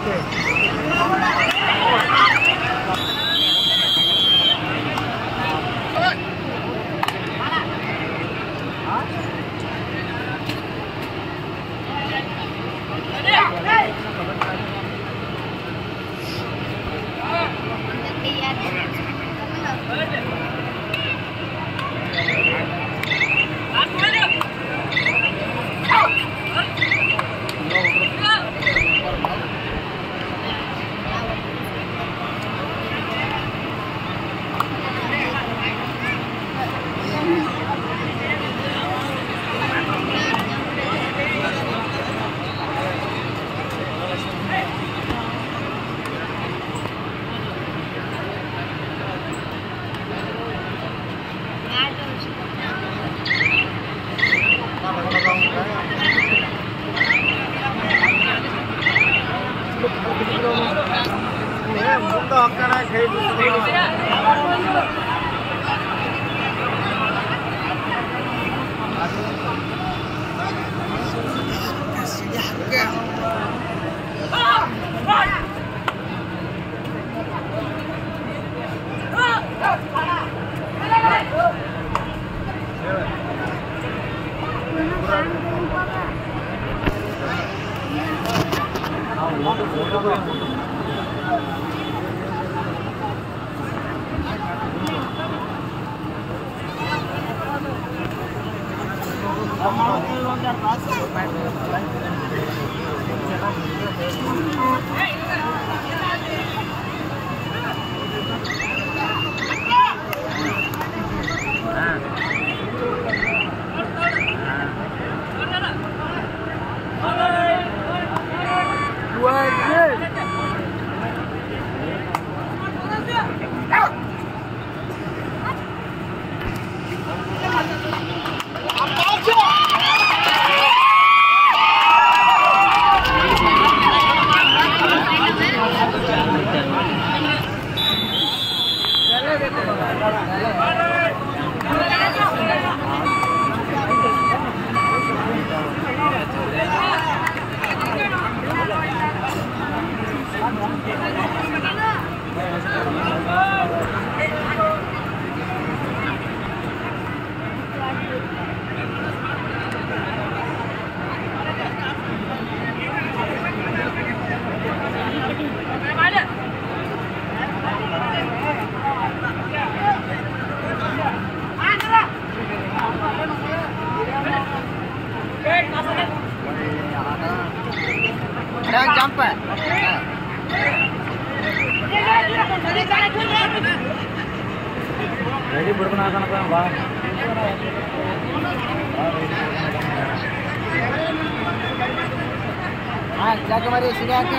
ಮುಂದೆ ಹೊಕ್ಕಣ ಕೈ ಬಿಡ್ತದೆ. ಜಂಪ್ ರೆಡಿ ಬಿಡ್ತಾನ ಬಾ ಹಾ ಜಾಕ ಮರಿ ಸಿಗಿ ಹಾಕ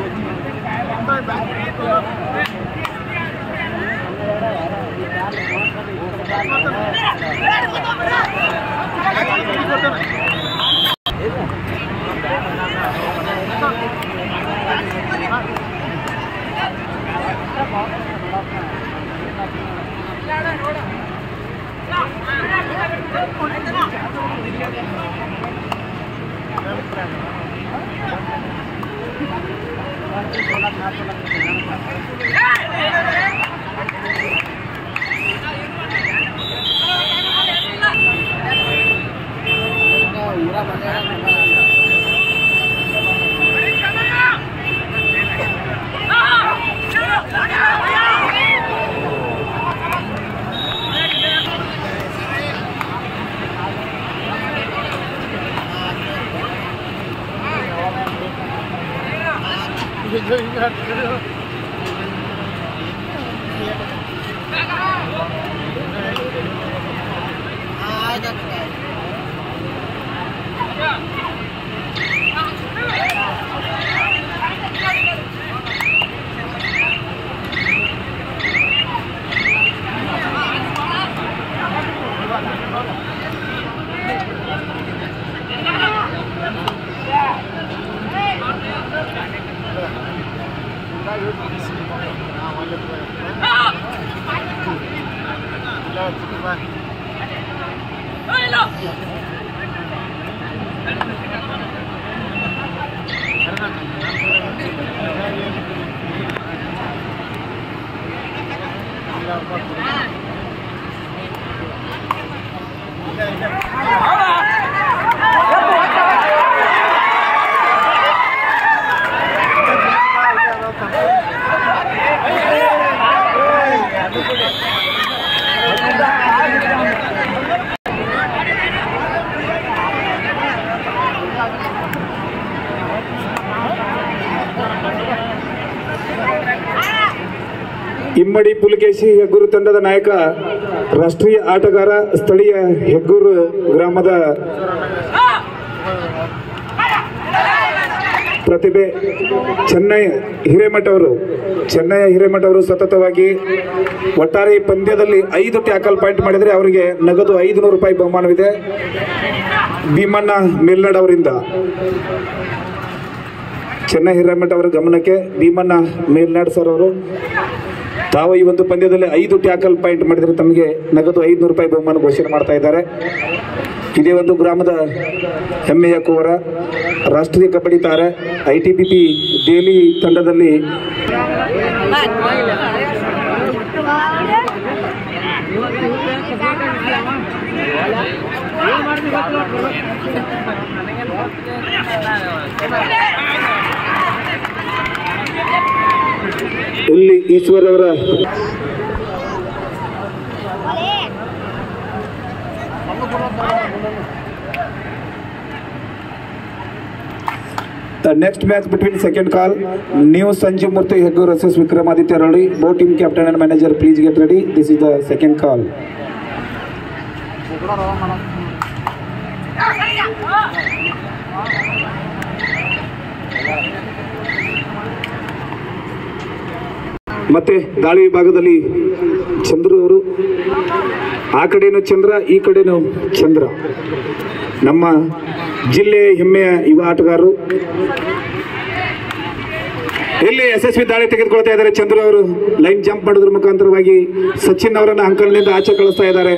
ಇಮ್ಮಡಿ ಪುಲಕೇಶಿ ಹೆಗ್ಗೂರು ತಂಡದ ನಾಯಕ ರಾಷ್ಟ್ರೀಯ ಆಟಗಾರ ಸ್ಥಳೀಯ ಹೆಗ್ಗೂರು ಗ್ರಾಮದ ಪ್ರತಿಭೆ ಚೆನ್ನೈ ಹಿರೇಮಠ ಅವರು ಚೆನ್ನೈ ಹಿರೇಮಠ ಅವರು ಸತತವಾಗಿ ಒಟ್ಟಾರೆ ಈ ಪಂದ್ಯದಲ್ಲಿ ಐದು ಟ್ಯಾಕಲ್ ಪಾಯಿಂಟ್ ಮಾಡಿದರೆ ಅವರಿಗೆ ನಗದು ಐದುನೂರು ರೂಪಾಯಿ ಬಹುಮಾನವಿದೆ ಭೀಮಣ್ಣ ಮೇಲ್ನಾಡ್ ಅವರಿಂದ ಚೆನ್ನೈ ಹಿರೇಮಠ ಅವರ ಗಮನಕ್ಕೆ ಭೀಮಣ್ಣ ಮೇಲ್ನಾಡ್ ಸರ್ ಅವರು ತಾವು ಈ ಒಂದು ಪಂದ್ಯದಲ್ಲಿ ಐದು ಟ್ಯಾಕಲ್ ಪಾಯಿಂಟ್ ಮಾಡಿದರೆ ತಮಗೆ ನಗದು ಐದುನೂರು ರೂಪಾಯಿ ಬಹುಮಾನ ಘೋಷಣೆ ಮಾಡ್ತಾ ಇದ್ದಾರೆ ಇದೇ ಒಂದು ಗ್ರಾಮದ ಹೆಮ್ಮೆಯ ಕುವರ ರಾಷ್ಟ್ರೀಯ ಕಬಡ್ಡಿ ತಾರೆ ಐ ಟಿ ಬಿ ಪಿ ಡೇಲಿ ತಂಡದಲ್ಲಿ ಇಲ್ಲಿ ಈಶ್ವರ್ ಅವರ The next match between second call, New Sanjeev Murthy Heggur versus Vikramaditya Rowdy. Both team captain and manager, please get ready. This is the second call. ಮತ್ತೆ ದಾಳಿ ವಿಭಾಗದಲ್ಲಿ ಚಂದ್ರು ಅವರು ಆ ಕಡೆನೂ ಚಂದ್ರ ಈ ಕಡೆನೂ ಚಂದ್ರ ನಮ್ಮ ಜಿಲ್ಲೆಯ ಹೆಮ್ಮೆಯ ಯುವ ಆಟಗಾರರು ಎಲ್ಲಿ ಯಶಸ್ವಿ ದಾಳಿ ತೆಗೆದುಕೊಳ್ತಾ ಇದ್ದಾರೆ ಚಂದ್ರು ಅವರು ಲೈನ್ ಜಂಪ್ ಮಾಡೋದ್ರ ಮುಖಾಂತರವಾಗಿ ಸಚಿನ್ ಅವರನ್ನ ಅಂಕಲ್ನಿಂದ ಆಚೆ ಕಳಿಸ್ತಾ ಇದ್ದಾರೆ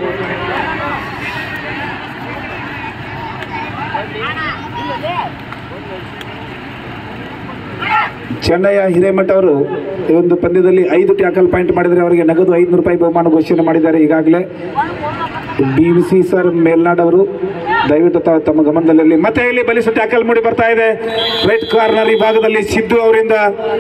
ಚೆನ್ನಯ್ಯ ಹಿರೇಮಠ ಅವರು ಈ ಒಂದು ಪಂದ್ಯದಲ್ಲಿ ಐದು ಟ್ಯಾಕಲ್ ಪಾಯಿಂಟ್ ಮಾಡಿದರೆ ಅವರಿಗೆ ನಗದು ಐದುನೂರು ರೂಪಾಯಿ ಬಹುಮಾನ ಘೋಷಣೆ ಮಾಡಿದ್ದಾರೆ ಈಗಾಗಲೇ ಬಿ ವಿ ಸಿ ಸರ್ ಮೇಲ್ನಾಡ್ ಅವರು ದಯವಿಟ್ಟು ತಾವು ತಮ್ಮ ಗಮನದಲ್ಲಿ ಮತ್ತೆ ಇಲ್ಲಿ ಬಲಿಷ್ಠ ಟ್ಯಾಕಲ್ ಮೂಡಿ ಬರ್ತಾ ಇದೆ ರೈಟ್ ಕಾರ್ನರ್ ಈ ಭಾಗದಲ್ಲಿ ಸಿದ್ದು ಅವರಿಂದ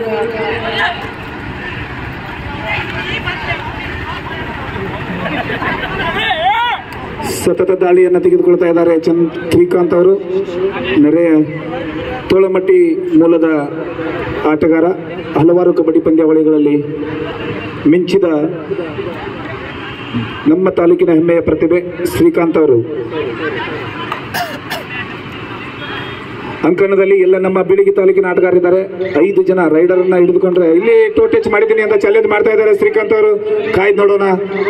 ಸತತ ದಾಳಿಯನ್ನು ತೆಗೆದುಕೊಳ್ತಾ ಇದ್ದಾರೆ ಚಂದ್ ಶ್ರೀಕಾಂತ್ ಅವರು ನೆರೆಯ ತೋಳಮಟ್ಟಿ ಮೂಲದ ಆಟಗಾರ ಹಲವಾರು ಕಬಡ್ಡಿ ಪಂದ್ಯಾವಳಿಗಳಲ್ಲಿ ಮಿಂಚಿದ ನಮ್ಮ ತಾಲೂಕಿನ ಹೆಮ್ಮೆಯ ಪ್ರತಿಭೆ ಶ್ರೀಕಾಂತ್ ಅವರು ಅಂಕಣದಲ್ಲಿ ಎಲ್ಲ ನಮ್ಮ ಬಿಳಿಗಿ ತಾಲೂಕಿನ ಆಟಗಾರರಿದ್ದಾರೆ ಐದು ಜನ ರೈಡರ್ ಅನ್ನ ಹಿಡಿದುಕೊಂಡ್ರೆ ಇಲ್ಲಿ ಟೋ ಟಚ್ ಮಾಡಿದ್ದೀನಿ ಅಂತ ಚಾಲೆಂಜ್ ಮಾಡ್ತಾ ಇದ್ದಾರೆ ಶ್ರೀಕಾಂತ್ ಅವರು ಕಾಯ್ದು ನೋಡೋಣ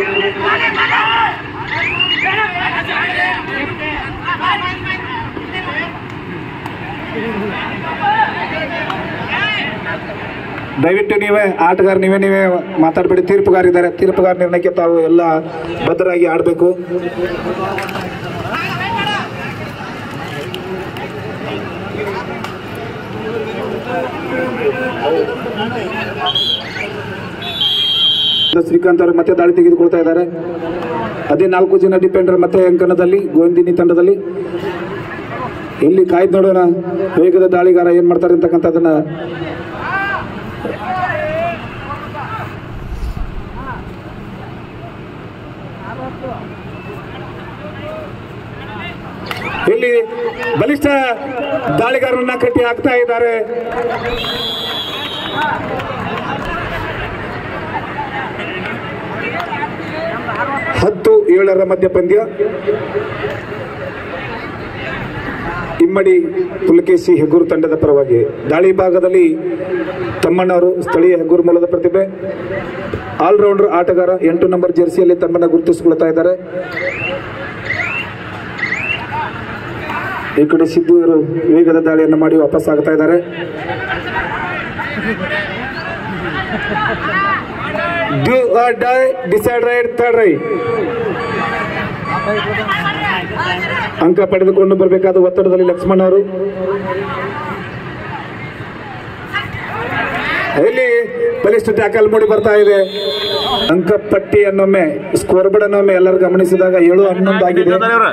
ದಯವಿಟ್ಟು ನೀವೇ ಆಟಗಾರ ನೀವೇ ನೀವೇ ಮಾತಾಡಬೇಡಿ ತೀರ್ಪುಗಾರ ಇದ್ದಾರೆ ತೀರ್ಪುಗಾರ ನಿರ್ಣಯಕ್ಕೆ ತಾವು ಎಲ್ಲ ಭದ್ರಾಗಿ ಆಡಬೇಕು ಶ್ರೀಕಾಂತ್ ಅವರು ಮತ್ತೆ ದಾಳಿ ತೆಗೆದುಕೊಳ್ತಾ ಇದ್ದಾರೆ ಅದೇ ನಾಲ್ಕು ಜನ ಡಿಪೆಂಡರ್ ಮತ್ತೆ ಅಂಕಣದಲ್ಲಿ ಗೋವಿಂದಿನಿ ತಂಡದಲ್ಲಿ ಇಲ್ಲಿ ಕಾಯ್ದು ನೋಡೋಣ ವೇಗದ ದಾಳಿಗಾರ ಏನ್ ಮಾಡ್ತಾರೆ ಅಂತಕ್ಕಂಥದ್ದನ್ನ ಇಲ್ಲಿ ಬಲಿಷ್ಠ ದಾಳಿಗಾರರನ್ನ ಕಟ್ಟಿ ಹಾಕ್ತಾ ಇದ್ದಾರೆ ಹತ್ತು ಏಳರ ಮಧ್ಯ ಪಂದ್ಯ ಇಮ್ಮಡಿ ಪುಲಕೇಶಿ ಹೆಗ್ಗೂರು ತಂಡದ ಪರವಾಗಿ ದಾಳಿ ಭಾಗದಲ್ಲಿ ತಮ್ಮಣ್ಣವರು ಸ್ಥಳೀಯ ಹೆಗ್ಗೂರು ಮೂಲದ ಪ್ರತಿಭೆ ಆಲ್ರೌಂಡರ್ ಆಟಗಾರ ಎಂಟು ನಂಬರ್ ಜೆರ್ಸಿಯಲ್ಲಿ ತಮ್ಮನ್ನ ಗುರುತಿಸಿಕೊಳ್ತಾ ಇದ್ದಾರೆ ಈ ಕಡೆ ಸಿದ್ದು ಅವರು ವೇಗದ ದಾಳಿಯನ್ನು ಮಾಡಿ ವಾಪಸ್ ಆಗ್ತಾ ಇದ್ದಾರೆ do or die decide raid third raid ಅಂಕ ಪಡೆದುಕೊಂಡು ಬರಬೇಕಾದ ಒತ್ತಡದಲ್ಲಿ ಲಕ್ಷ್ಮಣ್ ಅವರು ಇಲ್ಲಿ ಬಲಿಷ್ಠ ಟ್ಯಾಕಲ್ ಮೂಡಿ ಬರ್ತಾ ಇದೆ ಅಂಕ ಪಟ್ಟಿಯನ್ನೊಮ್ಮೆ ಸ್ಕೋರ್ ಬೋರ್ಡ್ ಅನ್ನೊಮ್ಮೆ ಎಲ್ಲರೂ ಗಮನಿಸಿದಾಗ ಏಳು ಹನ್ನೊಂದು ಆಗಿದೆ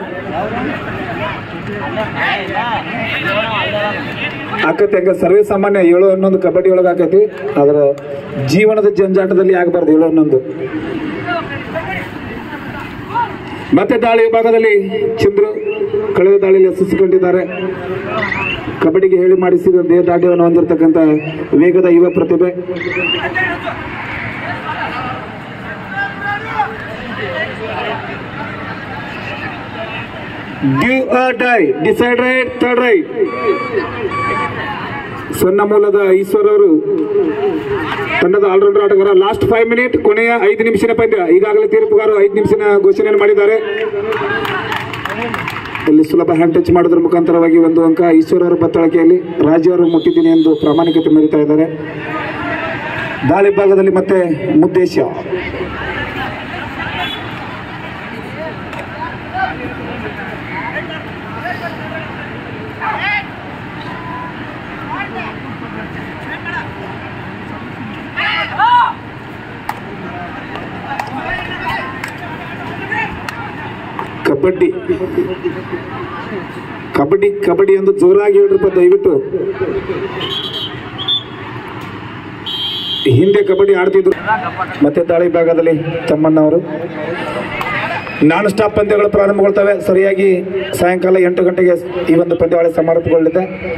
ಆಕತಿ ಹಂಗ ಸರ್ವೇ ಸಾಮಾನ್ಯ ಏಳು ಹನ್ನೊಂದು ಕಬಡ್ಡಿ ಒಳಗೆ ಆಕೈತಿ ಅದರ ಜೀವನದ ಜಂಜಾಟದಲ್ಲಿ ಆಗಬಾರ್ದು ಏಳು ಹನ್ನೊಂದು ಮತ್ತೆ ದಾಳಿ ವಿಭಾಗದಲ್ಲಿ ಚಂದ್ರು ಕಳೆದ ದಾಳಿಯಲ್ಲಿ ಯಶಸ್ಸಿಕೊಂಡಿದ್ದಾರೆ ಕಬಡ್ಡಿಗೆ ಹೇಳಿ ಮಾಡಿಸಿದ ದೇಹ ದಾಢ್ಯವನ್ನು ಹೊಂದಿರತಕ್ಕಂಥ ವೇಗದ ಯುವ ಪ್ರತಿಭೆ do or die decide raid third raid ಸಣ್ಣ ಮೂಲದ ಈಶ್ವರ್ ಅವರು ತಂಡದ ಆಲ್ರೌಂಡರ್ ಆಟಗಾರ ಲಾಸ್ಟ್ ಫೈವ್ ಮಿನಿಟ್ ಕೊನೆಯ ಐದು ನಿಮಿಷದ ಪಂದ್ಯ ಈಗಾಗಲೇ ತೀರ್ಪುಗಾರರು ಐದು ನಿಮಿಷನ ಘೋಷಣೆಯನ್ನು ಮಾಡಿದ್ದಾರೆ ಇಲ್ಲಿ ಸುಲಭ ಹ್ಯಾಂಡ್ ಟಚ್ ಮಾಡೋದ್ರ ಮುಖಾಂತರವಾಗಿ ಒಂದು ಅಂಕ ಈಶ್ವರ್ ಅವರ ಬತ್ತಳಿಕೆಯಲ್ಲಿ ರಾಜು ಅವರು ಮುಟ್ಟಿದ್ದೀನಿ ಎಂದು ಪ್ರಾಮಾಣಿಕತೆ ಮೆರೀತಾ ಇದ್ದಾರೆ ದಾಳಿ ಭಾಗದಲ್ಲಿ ಮತ್ತೆ ಮುದ್ದೇಶ ಕಬಡ್ಡಿ ಕಬಡ್ಡಿ ಕಬಡ್ಡಿ ಎಂದು ಜೋರಾಗಿ ಹೇಳ್ರಪ್ಪ ದಯವಿಟ್ಟು ಹಿಂದೆ ಕಬಡ್ಡಿ ಆಡ್ತಿದ್ರು ಮತ್ತೆ ದಾಳಿ ಭಾಗದಲ್ಲಿ ತಮ್ಮಣ್ಣವರು ನಾನ್ ಸ್ಟಾಪ್ ಪಂದ್ಯಗಳು ಪ್ರಾರಂಭಗೊಳ್ತವೆ ಸರಿಯಾಗಿ ಸಾಯಂಕಾಲ ಎಂಟು ಗಂಟೆಗೆ ಈ ಒಂದು ಪಂದ್ಯಾವಳಿ ಸಮಾರೋಪಗೊಳ್ಳಲಿದೆ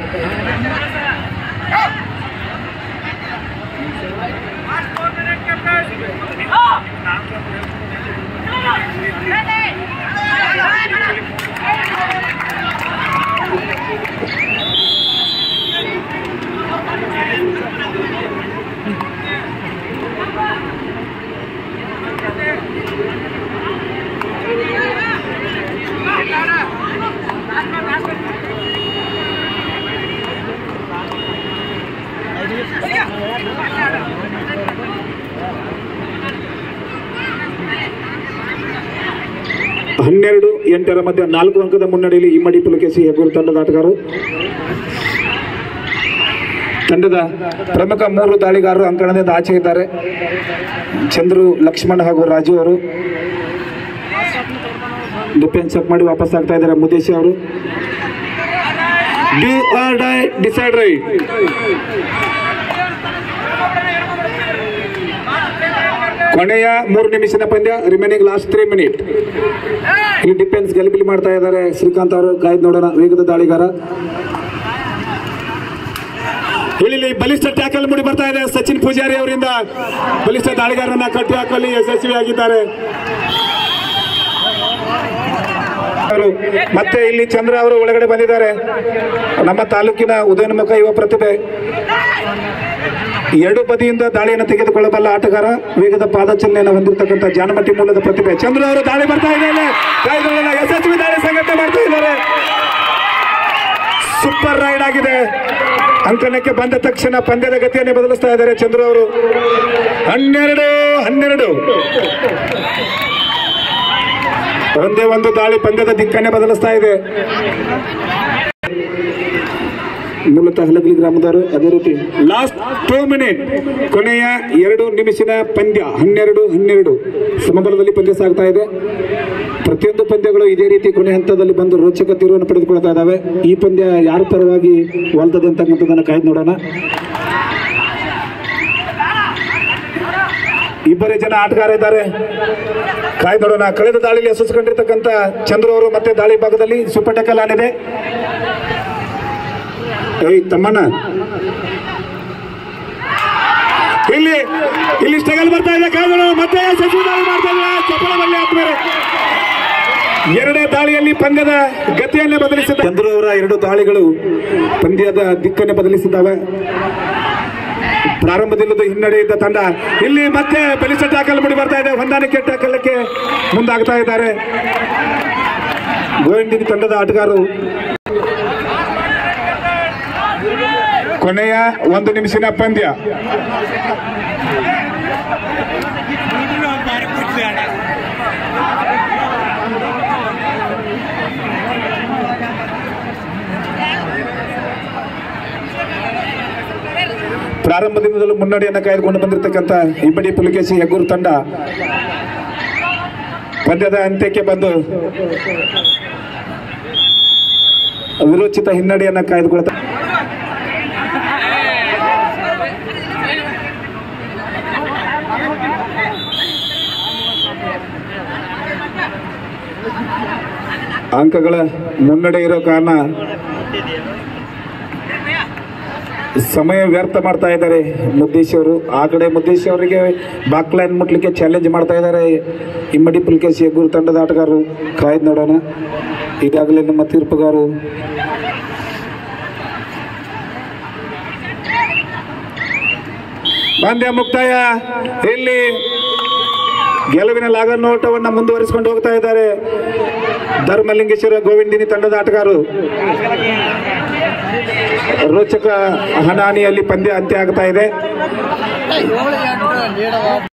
ಹನ್ನೆರಡು ಎಂಟರ ಮಧ್ಯ ನಾಲ್ಕು ಅಂಕದ ಮುನ್ನಡೆಯಲ್ಲಿ ಇಮ್ಮಡಿ ಪುಲಕೇಶಿ ಹೆಗ್ಗೂರು ತಂಡದ ಆಟಗಾರರು ತಂಡದ ಪ್ರಮುಖ ಮೂರು ದಾಳಿಗಾರರು ಅಂಕಣದಿಂದ ಆಚೆ ಇದ್ದಾರೆ ಚಂದ್ರು ಲಕ್ಷ್ಮಣ್ ಹಾಗೂ ರಾಜು ಅವರು ಡಿಫೆನ್ಸ್ ಚೆಕ್ ಮಾಡಿ ವಾಪಸ್ ಆಗ್ತಾ ಇದ್ದಾರೆ ಮುದೇಶಿ ಅವರು do or die decide raid ಕೊನೆಯ ಮೂರು ನಿಮಿಷದ ಪಂದ್ಯ ರಿಮೈನಿಂಗ್ ಲಾಸ್ಟ್ ತ್ರೀ ಮಿನಿಟ್ ಇಲ್ಲಿ ಡಿಫೆನ್ಸ್ ಗಲಿಬಿಲಿ ಮಾಡ್ತಾ ಇದ್ದಾರೆ ಶ್ರೀಕಾಂತ್ ಅವರು ಕಾಯ್ದು ನೋಡೋಣ ವೇಗದ ದಾಳಿಗಾರ ಇಲ್ಲಿ ಬಲಿಷ್ಠ ಟ್ಯಾಕಲ್ ಮುಡಿ ಬರ್ತಾ ಇದೆ ಸಚಿನ್ ಪೂಜಾರಿ ಅವರಿಂದ ಬಲಿಷ್ಠ ದಾಳಿಗಾರರನ್ನ ಕಟ್ಟಿ ಹಾಕುವಲ್ಲಿ ಯಶಸ್ವಿಯಾಗಿದ್ದಾರೆ ಆಟಗಾರರು ಮತ್ತೆ ಇಲ್ಲಿ ಚಂದ್ರ ಅವರು ಒಳಗಡೆ ಬಂದಿದ್ದಾರೆ ನಮ್ಮ ತಾಲೂಕಿನ ಉದಯನಮುಖ ಯುವ ಪ್ರತಿಭೆ ಎರಡು ಬದಿಯಿಂದ ದಾಳಿಯನ್ನು ತೆಗೆದುಕೊಳ್ಳಬಲ್ಲ ಆಟಗಾರ ವೇಗದ ಪಾದಚಲನೆಯನ್ನು ಹೊಂದಿರತಕ್ಕಂಥ ಜಾನಮಟ್ಟಿ ಮೂಲದ ಪ್ರತಿಭೆ ಚಂದ್ರ ಅವರು ದಾಳಿ ಬರ್ತಾ ಇದ್ದಾರೆ ಕಾಯ್ದುಕೊಳ್ಳೋಣ ಯಶಸ್ವಿ ದಾಳಿ ಸಂಘಟನೆ ಮಾಡ್ತಾ ಇದ್ದಾರೆ ಸೂಪರ್ ರೈಡ್ ಆಗಿದೆ ಅಂಕಣಕ್ಕೆ ಬಂದ ತಕ್ಷಣ ಪಂದ್ಯದ ಗತಿಯನ್ನೇ ಬದಲಿಸ್ತಾ ಇದ್ದಾರೆ ಚಂದ್ರು ಅವರು ಹನ್ನೆರಡು ಹನ್ನೆರಡು ಒಂದೇ ಒಂದು ದಾಳಿ ಪಂದ್ಯದ ದಿಕ್ಕನ್ನೇ ಬದಲಿಸ್ತಾ ಇದೆ ಮೂಲತಃ ಹಲಗಲಿ ಗ್ರಾಮದವರು ಅದೇ ರೀತಿ ಲಾಸ್ಟ್ ಟೂ ಮಿನಿಟ್ ಕೊನೆಯ ಎರಡು ನಿಮಿಷದ ಪಂದ್ಯ ಹನ್ನೆರಡು ಹನ್ನೆರಡು ಸಮಬಲದಲ್ಲಿ ಪಂದ್ಯ ಸಾಗ್ತಾ ಇದೆ ಪ್ರತಿಯೊಂದು ಪಂದ್ಯಗಳು ಇದೇ ರೀತಿ ಕೊನೆ ಹಂತದಲ್ಲಿ ಬಂದು ರೋಚಕ ತಿರುವನ್ನು ಪಡೆದುಕೊಳ್ತಾ ಇದ್ದಾವೆ ಈ ಪಂದ್ಯ ಯಾರ ಪರವಾಗಿ ಒಲ್ತದೆ ಅಂತಕ್ಕಂಥದ್ದನ್ನು ಕಾಯ್ದು ನೋಡೋಣ ಇಬ್ಬರೇ ಜನ ಆಟಗಾರ ಇದ್ದಾರೆ ಕಾಯ್ದು ನೋಡೋಣ ಕಳೆದ ದಾಳಿಯಲ್ಲಿ ಯಶಸ್ಕೊಂಡಿರ್ತಕ್ಕಂಥ ಚಂದ್ರು ಅವರು ಮತ್ತೆ ದಾಳಿ ಭಾಗದಲ್ಲಿ ಸೂಪರ್ ಟೆಕಲ್ ಆನಿದೆ ಏಯ್ ತಮ್ಮಣ್ಣ ಇಲ್ಲಿ ಇಲ್ಲಿ ಸ್ಟ್ರಗಲ್ ಬರ್ತಾ ಇದೆ ಕಾಯ್ದು ಮತ್ತೆ ಯಶಸ್ವಿ ದಾಳಿ ಮಾಡ್ತಾ ಇದ್ದಾರೆ ಚಪ್ಪಳ ಬಲ್ಲಿ ಆದ್ಮೇಲೆ ಎರಡನೇ ದಾಳಿಯಲ್ಲಿ ಪಂದ್ಯದ ಗತಿಯನ್ನೇ ಬದಲಿಸಿದ ಚಂದ್ರು ಅವರ ಎರಡು ದಾಳಿಗಳು ಪಂದ್ಯದ ದಿಕ್ಕನ್ನೇ ಬದಲಿಸಿದ್ದಾವೆ ಪ್ರಾರಂಭದಲ್ಲದ ಹಿನ್ನಡೆ ಇದ್ದ ತಂಡ ಇಲ್ಲಿ ಮತ್ತೆ ಬಲಿಷ್ಠ ಟಾಕಲ್ ಮಾಡಿ ಬರ್ತಾ ಇದೆ ಹೊಂದಾಣಿಕೆ ಟಾಕಲಕ್ಕೆ ಮುಂದಾಗ್ತಾ ಇದ್ದಾರೆ ಗೋವಿಂದಿನ ತಂಡದ ಆಟಗಾರರು ಕೊನೆಯ ಒಂದು ನಿಮಿಷದ ಪಂದ್ಯ ಪ್ರಾರಂಭದಿಂದಲೂ ಮುನ್ನಡೆಯನ್ನು ಕಾಯ್ದುಕೊಂಡು ಬಂದಿರತಕ್ಕಂಥ ಇಬ್ಬಡಿ ಪುಲಿಕೇಶಿ ಹೆಗ್ಗೂರು ತಂಡ ಪಂದ್ಯದ ಅಂತ್ಯಕ್ಕೆ ಬಂದು ವಿರೋಚಿತ ಹಿನ್ನಡೆಯನ್ನು ಕಾಯ್ದುಕೊಳ್ತಾ ಅಂಕಗಳ ಮುನ್ನಡೆ ಇರೋ ಕಾರಣ ಸಮಯ ವ್ಯರ್ಥ ಮಾಡ್ತಾ ಇದ್ದಾರೆ ಮುದ್ದೇಶ್ ಅವರು ಆ ಕಡೆ ಮುದ್ದೇಶ್ ಅವರಿಗೆ ಬಾಕ್ ಲೈನ್ ಮುಟ್ಲಿಕ್ಕೆ ಚಾಲೆಂಜ್ ಮಾಡ್ತಾ ಇದ್ದಾರೆ ಇಮ್ಮಡಿ ಪುಲ್ಕೇಶಿ ಗುರು ತಂಡದ ಆಟಗಾರರು ಕಾಯ್ದು ನೋಡೋಣ ಈಗಾಗಲೇ ನಮ್ಮ ತೀರ್ಪುಗಾರರು ಪಂದ್ಯ ಮುಕ್ತಾಯ ಇಲ್ಲಿ ಗೆಲುವಿನ ಲಾಗನೋಟವನ್ನು ಮುಂದುವರಿಸಿಕೊಂಡು ಹೋಗ್ತಾ ಇದ್ದಾರೆ ಧರ್ಮಲಿಂಗೇಶ್ವರ ಗೋವಿಂದಿನಿ ತಂಡದ ಆಟಗಾರರು ರೋಚಕ ಹಣಾಣಿಯಲ್ಲಿ ಪಂದ್ಯ ಅಂತ್ಯ ಆಗ್ತಾ ಇದೆ ಏಳು ಎಂಟು ಲೀಡ್